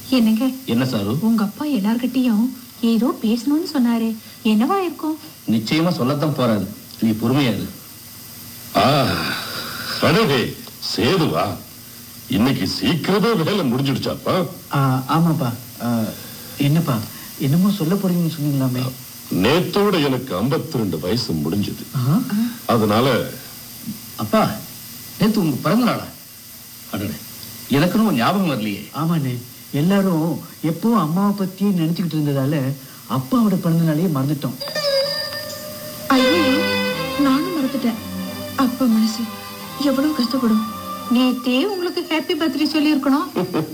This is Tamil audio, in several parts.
என்னங்க என்ன சாரு உங்க அப்பா எல்லார்கிட்டயும் ஏதோ பேசணும்னு சொன்னாரே என்னவா இருக்கும் நிச்சயமா சொல்லத்தான் போறாரு நீ பொறுமையா இரு ஆ, அடடே சேதுவா இன்னைக்கு சீக்கிரமா வேலை முடிஞ்சிடுச்சாப்பா ஆ, ஆமாப்பா ஆ, என்னப்பா என்னமோ சொல்ல போறீங்கன்னு சொன்னீங்களாமே நேத்தோட எனக்கு 52 ரெண்டு வயசு முடிஞ்சது ஆ? அதனால அப்பா நேத்து உங்க பிறந்த நாளா அடடே எனக்குன்னு ஒரு ஞாபகம் வரலையே ஆமாண்ணே எல்லாரும் எப்பவும் அம்மாவை பத்தியே நினைச்சுக்கிட்டு இருந்ததால அப்பாவோட பிறந்த நாளையே மறந்துட்டோம் ஐயோ நானும் மறந்துட்டேன் அப்பா மனசு எவ்வளவு கஷ்டப்படும் நேத்தே உங்களுக்கு ஹாப்பி பர்த்டே சொல்லி இருக்கணும்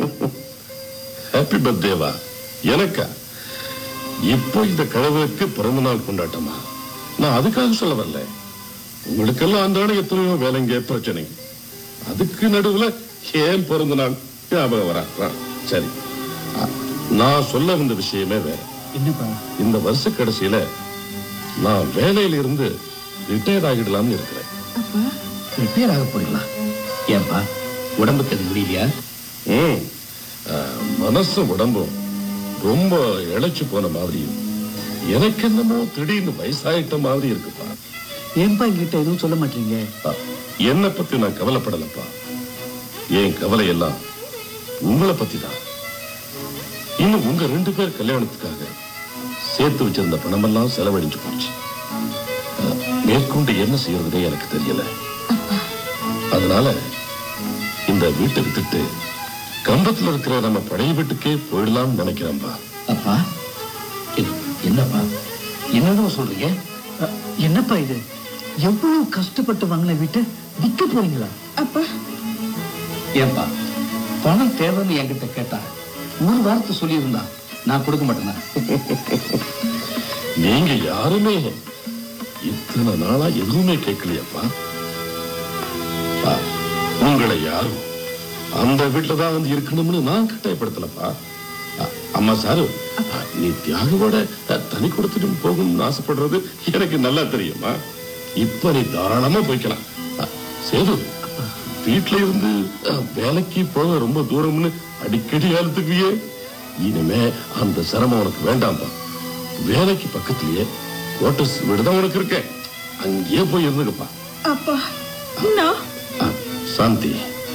ஹாப்பி பர்த்டேவா எனக்கா இப்போ இந்த கடவுளுக்கு பிறந்த நாள் கொண்டாட்டமா நான் அதுக்காக சொல்ல வரல உங்களுக்கெல்லாம் அன்றாட எத்தனையோ வேலைங்க பிரச்சனை அதுக்கு நடுவுல ஏன் பிறந்த நாள் ஞாபகம் வரா ஆ, சரி ஆ, நான் சொல்ல வந்த விஷயமே வேற என்னப்பா இந்த வருஷ கடைசியில நான் வேலையில இருந்து ரிட்டையர்ட் ஆகிடலாம்னு இருக்கிறேன் ரிப்பேர் ஆக போறீங்களா ஏன்பா உடம்புக்கு அது முடியலையா ம். ஆ, மனசும் உடம்பும் ரொம்ப இழைச்சு போன மாதிரியும் எனக்கு என்னமோ திடீர்னு வயசாயிட்ட மாதிரி இருக்குப்பா ஏன்பா என்கிட்ட எதுவும் சொல்ல மாட்டீங்க ஆ, என்னை பத்தி நான் கவலைப்படலப்பா என் கவலை எல்லாம் உங்களை பத்தி தான் இன்னும் உங்க ரெண்டு பேர் கல்யாணத்துக்காக சேர்த்து வச்சிருந்த பணமெல்லாம் செலவழிஞ்சு போச்சு ஆ, மேற்கொண்டு என்ன செய்யறதுனே எனக்கு தெரியல அதனால இந்த வீட்டை விட்டுட்டு கம்பத்துல இருக்கிற நம்ம பழைய வீட்டுக்கே போயிடலாம்னு நினைக்கிறேன்பா அப்பா என்ன- என்னப்பா என்னதான் சொல்றீங்க அ, என்னப்பா இது எவ்வளவு கஷ்டப்பட்டு வாங்கின வீட்டை விற்க போறீங்களா அப்பா ஏன்பா பணம் தேவைன்னு என்கிட்ட கேட்டா ஒரு வார்த்தை சொல்லியிருந்தா நான் கொடுக்க மாட்டேனா நீங்க யாருமே இத்தனை நாளா எதுவுமே கேட்கலையப்பா பா, உங்களை யாரும் அந்த வீட்டுல தான் வந்து இருக்கணும்னு நான் கட்டாயப்படுத்தலப்பா அ, அம்மா சாரு அ, நீ தியாகவோட அ, தனி கொடுத்துட்டு போகணும்னு ஆசைப்படுறது எனக்கு நல்லா தெரியுமா இப்ப நீ தாராளமா போய்க்கலாம் அ, சேது வீட்டுல இருந்து அ, வேலைக்கு போக ரொம்ப தூரம்னு அடிக்கடி அழுத்துக்குவியே இனிமே அந்த சிரமம் உனக்கு வேண்டாம்பா வேலைக்கு பக்கத்திலேயே குவார்டர்ஸ் வீடுதான் உனக்கு இருக்கேன் அங்கேயே போய் இருந்துக்கப்பா அப்பா நான் ஆ, சாந்தி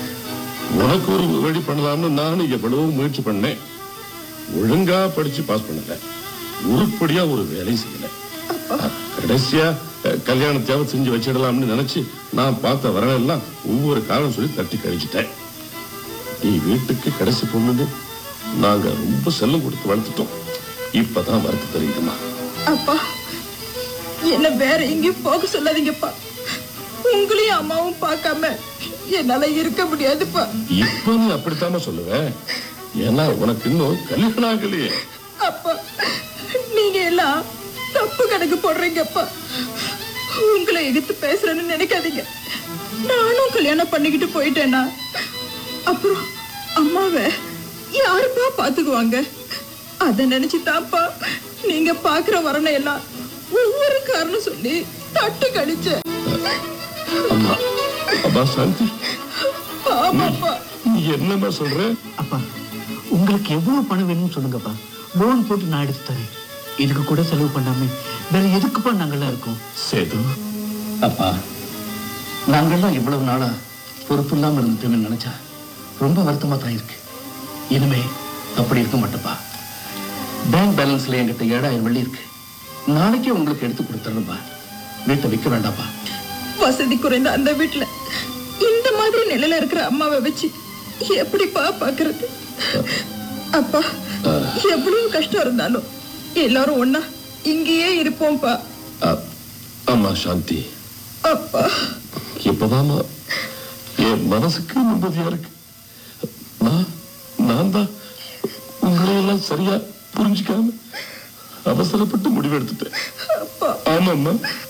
உனக்கு ஒரு வழி பண்ணலாம்னு நானும் எவ்வளவோ முயற்சி பண்ணேன் ஒழுங்கா படிச்சு பாஸ் பண்ணல உருப்படியா ஒரு வேலை செய்யல ஆ, கடைசியா அஹ், கல்யாணத்தையாவது செஞ்சு வச்சிடலாம்னு நினைச்சு நான் பார்த்த வரனெல்லாம் ஒவ்வொரு காரணம் சொல்லி தட்டி கழிச்சிட்டேன் நீ வீட்டுக்கு கடைசி பொண்ணுன்னு நாங்க ரொம்ப செல்லம் கொடுத்து வளர்த்துட்டோம் இப்பதான் வருத்த தெரியுதுமா அப்பா என்ன வேற எங்கேயும் போக சொல்லாதீங்கப்பா உங்களையும் அம்மாவும் பார்க்காம என்னால இருக்க முடியாதுப்பா இப்ப நீ அப்படித்தாம சொல்லுவேன் ஏன்னா உனக்கு இன்னும் கல்யாணம் ஆகலையே அப்பா நீங்க எல்லாம் தப்பு கணக்கு போடுறீங்கப்பா உங்களை எதிர்த்து பேசுறேன்னு நினைக்காதீங்க நானும் கல்யாணம் பண்ணிக்கிட்டு போயிட்டேன்னா அப்புறம் அம்மாவை யாருப்பா பாத்துக்குவாங்க அத நினைச்சு தான்ப்பா நீங்க பாக்குற வரணை எல்லாம் ஒவ்வொரு காரணம் சொல்லி தட்டு கழிச்சேன் அம்மா அம்மா சாந்தி ஆமாப்பா நீ என்னம்மா சொல்ற அப்பா உங்களுக்கு எவ்வளவு பணம் வேணும்னு சொல்லுங்கப்பா லோன் போட்டு நான் எடுத்து தரேன் இதுக்கு கூட செலவு பண்ணாம வேற எதுக்குப்பா நாங்கெல்லாம் இருக்கோம் சேது அப்பா நாங்கெல்லாம் இவ்வளவு நாளா பொறுப்பு இல்லாம இருந்துட்டோம்னு நினைச்சா ரொம்ப வருத்தமா தான் இருக்கு இனிமே அப்படி இருக்க மாட்டேப்பா பேங்க் பேலன்ஸ்ல என்கிட்ட ஏழாயிரம் வெள்ளி இருக்கு நாளைக்கே உங்களுக்கு எடுத்து கொடுத்துறேன்ப்பா வீட்டை விற்க வேண்டாம்ப்பா வசதி குறைந்த அந்த வீட்டுல இந்த மாதிரி நிலையில இருக்கிற அம்மாவை வச்சு எப்படிப்பா பாக்குறது அப்பா எவ்வளவு கஷ்டம் இருந்தாலும் எல்லாரும் ஒண்ணா இங்கேயே இருப்போம்ப்பா அ- அம்மா சாந்தி அப்பா இப்பதாம்மா என் மனசுக்கு நிம்மதியா இருக்கு நான் நான் தான் உங்களை எல்லாம் சரியா புரிஞ்சுக்காம அவசரப்பட்டு முடிவெடுத்துட்டேன் அப்பா ஆமாம்மா